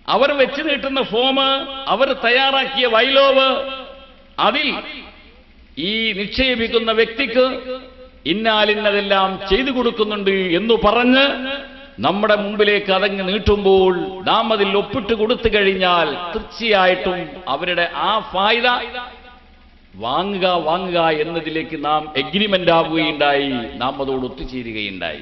അവർ വെച്ച് നീട്ടുന്ന ഫോം അവർ തയ്യാറാക്കിയ വൈലോവ് അതിൽ ഈ നിക്ഷേപിക്കുന്ന വ്യക്തിക്ക് ഇന്നാലിന്നതെല്ലാം ചെയ്തു കൊടുക്കുന്നുണ്ട് എന്ന് പറഞ്ഞ് നമ്മുടെ മുമ്പിലേക്ക് അതങ്ങ് നീട്ടുമ്പോൾ നാം അതിൽ ഒപ്പിട്ട് കൊടുത്തു കഴിഞ്ഞാൽ തീർച്ചയായിട്ടും അവരുടെ ആ ഫായ്ദ വാങ്ങുക വാങ്ങുക എന്നതിലേക്ക് നാം എഗ്രിമെന്റ് ആവുകയുണ്ടായി നാം അതോട് ഒത്തുചേരുകയുണ്ടായി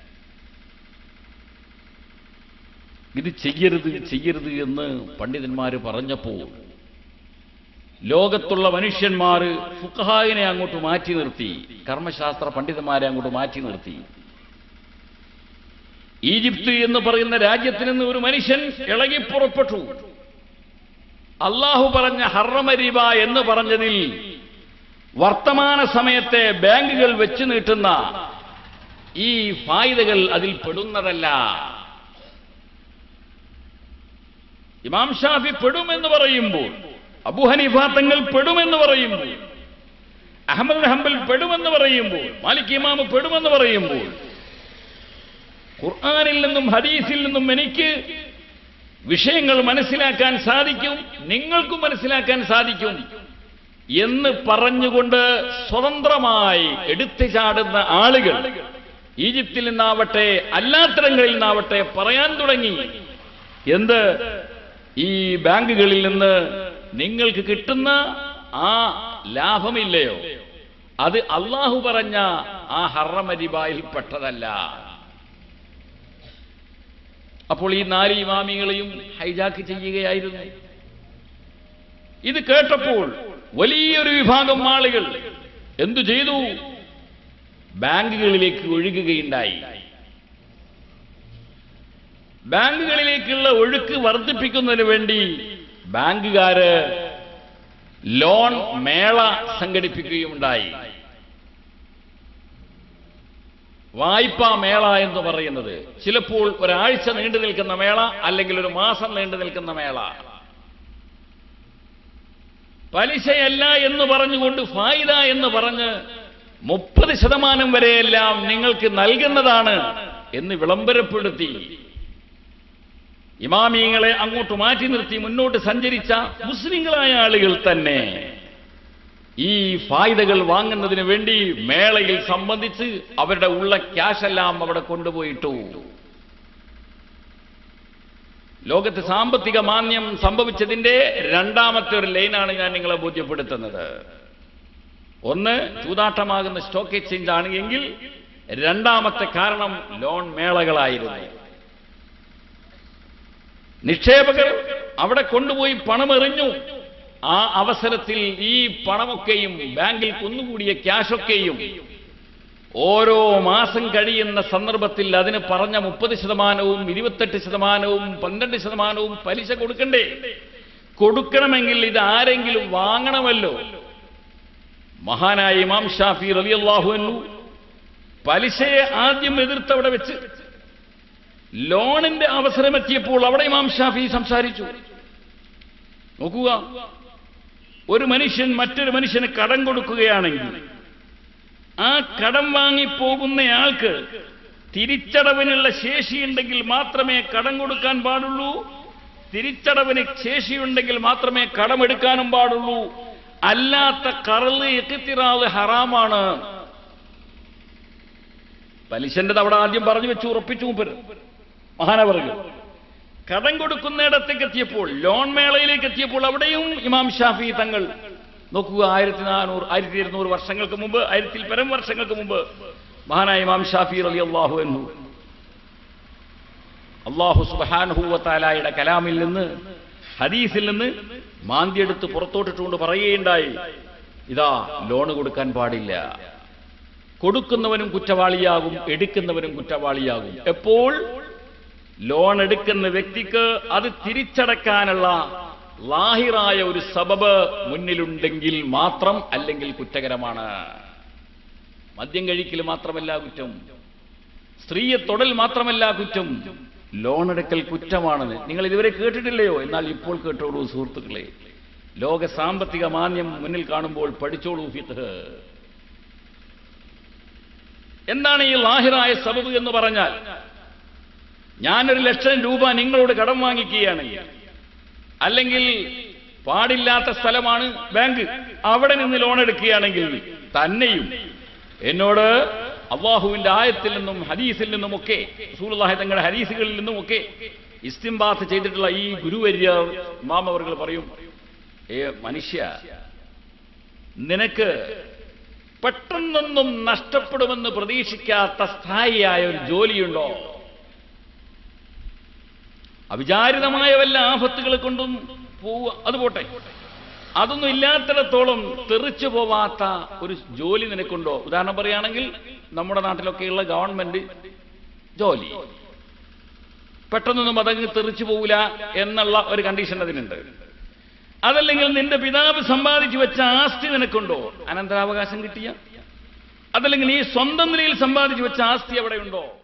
ഇത് ചെയ്യരുത് ചെയ്യരുത് എന്ന് പണ്ഡിതന്മാര് പറഞ്ഞപ്പോൾ ലോകത്തുള്ള മനുഷ്യന്മാർ ഫുഖഹായിനെ അങ്ങോട്ട് മാറ്റി നിർത്തി കർമ്മശാസ്ത്ര പണ്ഡിതന്മാരെ അങ്ങോട്ട് മാറ്റി നിർത്തി ഈജിപ്ത് എന്ന് പറയുന്ന രാജ്യത്തിൽ നിന്ന് ഒരു മനുഷ്യൻ ഇളകി പുറപ്പെട്ടു അള്ളാഹു പറഞ്ഞ ഹറമരിബ എന്ന് പറഞ്ഞതിൽ വർത്തമാന സമയത്തെ ബാങ്കുകൾ വെച്ചു നീട്ടുന്ന ഈ ഫായിദകൾ അതിൽ പെടുന്നതല്ല ഇമാം ഷാഫി പെടുമെന്ന് പറയുമ്പോൾ അബു ഹനീഫ തങ്ങൾ പെടുമെന്ന് പറയുമ്പോൾ അഹമ്മദ് ഹംബൽ പെടുമെന്ന് പറയുമ്പോൾ മാലിക് ഇമാമ് പെടുമെന്ന് പറയുമ്പോൾ ഖുർആാനിൽ നിന്നും ഹദീസിൽ നിന്നും എനിക്ക് വിഷയങ്ങൾ മനസ്സിലാക്കാൻ സാധിക്കും നിങ്ങൾക്കും മനസ്സിലാക്കാൻ സാധിക്കും എന്ന് പറഞ്ഞുകൊണ്ട് സ്വതന്ത്രമായി എടുത്തു ചാടുന്ന ആളുകൾ ഈജിപ്തിൽ നിന്നാവട്ടെ അല്ലാത്തിടങ്ങളിൽ നിന്നാവട്ടെ പറയാൻ തുടങ്ങി എന്ത് ഈ ബാങ്കുകളിൽ നിന്ന് നിങ്ങൾക്ക് കിട്ടുന്ന ആ ലാഭമില്ലയോ അത് അള്ളാഹു പറഞ്ഞ ആ ഹറമരിബായിൽ പെട്ടതല്ല അപ്പോൾ ഈ നാല് ഇമാമികളെയും ഹൈജാക്ക് ചെയ്യുകയായിരുന്നു ഇത് കേട്ടപ്പോൾ വലിയൊരു വിഭാഗം ആളുകൾ എന്തു ചെയ്തു ബാങ്കുകളിലേക്ക് ഒഴുകുകയുണ്ടായി ബാങ്കുകളിലേക്കുള്ള ഒഴുക്ക് വർദ്ധിപ്പിക്കുന്നതിന് വേണ്ടി ബാങ്കുകാര് ലോൺ മേള സംഘടിപ്പിക്കുകയുണ്ടായി വായ്പാ മേള എന്ന് പറയുന്നത് ചിലപ്പോൾ ഒരാഴ്ച നീണ്ടു നിൽക്കുന്ന മേള അല്ലെങ്കിൽ ഒരു മാസം നീണ്ടു നിൽക്കുന്ന മേള പലിശയല്ല എന്ന് പറഞ്ഞുകൊണ്ട് ഫായിദ എന്ന് പറഞ്ഞ് മുപ്പത് ശതമാനം വരെയെല്ലാം നിങ്ങൾക്ക് നൽകുന്നതാണ് എന്ന് വിളംബരപ്പെടുത്തി ഇമാമിയങ്ങളെ അങ്ങോട്ട് മാറ്റി നിർത്തി മുന്നോട്ട് സഞ്ചരിച്ച മുസ്ലിങ്ങളായ ആളുകൾ തന്നെ ഈ ഫായ്ദകൾ വാങ്ങുന്നതിന് വേണ്ടി മേളയിൽ സംബന്ധിച്ച് അവരുടെ ഉള്ള ക്യാഷ് എല്ലാം അവിടെ കൊണ്ടുപോയിട്ടു ലോകത്ത് സാമ്പത്തിക മാന്യം സംഭവിച്ചതിന്റെ രണ്ടാമത്തെ ഒരു ലൈനാണ് ഞാൻ നിങ്ങളെ ബോധ്യപ്പെടുത്തുന്നത് ഒന്ന് ചൂതാട്ടമാകുന്ന സ്റ്റോക്ക് എക്സ്ചേഞ്ച് ആണ് എങ്കിൽ രണ്ടാമത്തെ കാരണം ലോൺ മേളകളായിരുന്നു നിക്ഷേപകർ അവിടെ കൊണ്ടുപോയി പണമെറിഞ്ഞു ആ അവസരത്തിൽ ഈ പണമൊക്കെയും ബാങ്കിൽ കുന്നുകൂടിയ ക്യാഷൊക്കെയും ഓരോ മാസം കഴിയുന്ന സന്ദർഭത്തിൽ അതിന് പറഞ്ഞ മുപ്പത് ശതമാനവും ഇരുപത്തെട്ട് ശതമാനവും പന്ത്രണ്ട് ശതമാനവും പലിശ കൊടുക്കണ്ടേ കൊടുക്കണമെങ്കിൽ ഇത് ആരെങ്കിലും വാങ്ങണമല്ലോ മഹാനായ ഇമാം ഷാഫി റളിയല്ലാഹു അൻഹു പലിശയെ ആദ്യം എതിർത്തവിടെ വെച്ച് ലോണിന്റെ അവസരമെത്തിയപ്പോൾ അവിടെ ഇമാം ഷാഫി സംസാരിച്ചു നോക്കുക ഒരു മനുഷ്യൻ മറ്റൊരു മനുഷ്യന് കടം കൊടുക്കുകയാണെങ്കിൽ ആ കടം വാങ്ങിപ്പോകുന്നയാൾക്ക് തിരിച്ചടവിനുള്ള ശേഷിയുണ്ടെങ്കിൽ മാത്രമേ കടം കൊടുക്കാൻ പാടുള്ളൂ തിരിച്ചടവിന് ശേഷിയുണ്ടെങ്കിൽ മാത്രമേ കടമെടുക്കാനും പാടുള്ളൂ അല്ലാത്ത കറല് എത്തിത്തിറാവ് ഹറാമാണ് പലിശന്റെ അവിടെ ആദ്യം പറഞ്ഞു വെച്ചു ഉറപ്പിച്ചു മൂപ്പര് മഹാനവർഗം കടം കൊടുക്കുന്നിടത്തേക്ക് എത്തിയപ്പോൾ ലോൺ മേളയിലേക്ക് എത്തിയപ്പോൾ അവിടെയും ഇമാം ഷാഫി തങ്ങൾ നോക്കുക ആയിരത്തി നാനൂറ് ആയിരത്തി ഇരുന്നൂറ് വർഷങ്ങൾക്ക് മുമ്പ് ആയിരത്തി പരം വർഷങ്ങൾക്ക് മുമ്പ് മഹാനായ ഇമാം ഷാഫി അലി അള്ളാഹു എന്നു അള്ളാഹു സുബാൻഹൂവത്താലായുടെ കലാമിൽ നിന്ന് ഹദീസിൽ നിന്ന് മാന്തിയെടുത്ത് പുറത്തോട്ടിട്ടുകൊണ്ട് പറയുകയുണ്ടായി ഇതാ ലോണ് കൊടുക്കാൻ പാടില്ല കൊടുക്കുന്നവനും കുറ്റവാളിയാകും എടുക്കുന്നവനും കുറ്റവാളിയാകും എപ്പോൾ ലോൺ എടുക്കുന്ന വ്യക്തിക്ക് അത് തിരിച്ചടക്കാനുള്ള ലാഹിറായ ഒരു സബബ് മുന്നിലുണ്ടെങ്കിൽ മാത്രം അല്ലെങ്കിൽ കുറ്റകരമാണ് മദ്യം കഴിക്കൽ മാത്രമല്ല കുറ്റം സ്ത്രീയെ തൊടൽ മാത്രമല്ല കുറ്റം ലോൺ എടുക്കൽ കുറ്റമാണ് നിങ്ങൾ ഇതുവരെ കേട്ടിട്ടില്ലയോ എന്നാൽ ഇപ്പോൾ കേട്ടോളൂ സുഹൃത്തുക്കളെ ലോക സാമ്പത്തിക മാന്യം മുന്നിൽ കാണുമ്പോൾ പഠിച്ചോളൂ ഫിത്ത് എന്താണ് ഈ ലാഹിറായ സബബ് എന്ന് പറഞ്ഞാൽ ഞാനൊരു ലക്ഷം രൂപ നിങ്ങളോട് കടം വാങ്ങിക്കുകയാണെങ്കിൽ അല്ലെങ്കിൽ പാടില്ലാത്ത സ്ഥലമാണ് ബാങ്ക് അവിടെ നിന്ന് ലോൺ എടുക്കുകയാണെങ്കിൽ തന്നെയും എന്നോട് അള്ളാഹുവിന്റെ ആയത്തിൽ നിന്നും ഹദീസിൽ നിന്നുമൊക്കെ റസൂലുള്ളാഹി തങ്ങളുടെ ഹദീസുകളിൽ നിന്നുമൊക്കെ ഇസ്തിംബാത്ത് ചെയ്തിട്ടുള്ള ഈ ഗുരുവര്യ മാമവർകൾ പറയും ഏ മനുഷ്യ നിനക്ക് പെട്ടെന്നൊന്നും നഷ്ടപ്പെടുമെന്ന് പ്രതീക്ഷിക്കാത്ത സ്ഥായിയായ ഒരു ജോലിയുണ്ടോ അവിചാരിതമായ വല്ല ആപത്തുകളെ കൊണ്ടും പോവുക അത് പോട്ടെ അതൊന്നും ഇല്ലാത്തിടത്തോളം തെറിച്ചു പോവാത്ത ഒരു ജോലി നിനക്കുണ്ടോ ഉദാഹരണം പറയുകയാണെങ്കിൽ നമ്മുടെ നാട്ടിലൊക്കെയുള്ള ഗവൺമെന്റ് ജോലി പെട്ടെന്നൊന്നും അതങ്ങ് തെറിച്ചു പോവില്ല എന്നുള്ള ഒരു കണ്ടീഷൻ അതിനുണ്ട് അതല്ലെങ്കിൽ നിന്റെ പിതാവ് സമ്പാദിച്ചു വെച്ച ആസ്തി നിനക്കുണ്ടോ അനന്തരാവകാശം കിട്ടിയ അതല്ലെങ്കിൽ നീ സ്വന്തം നിലയിൽ സമ്പാദിച്ചു വെച്ച ആസ്തി അവിടെ ഉണ്ടോ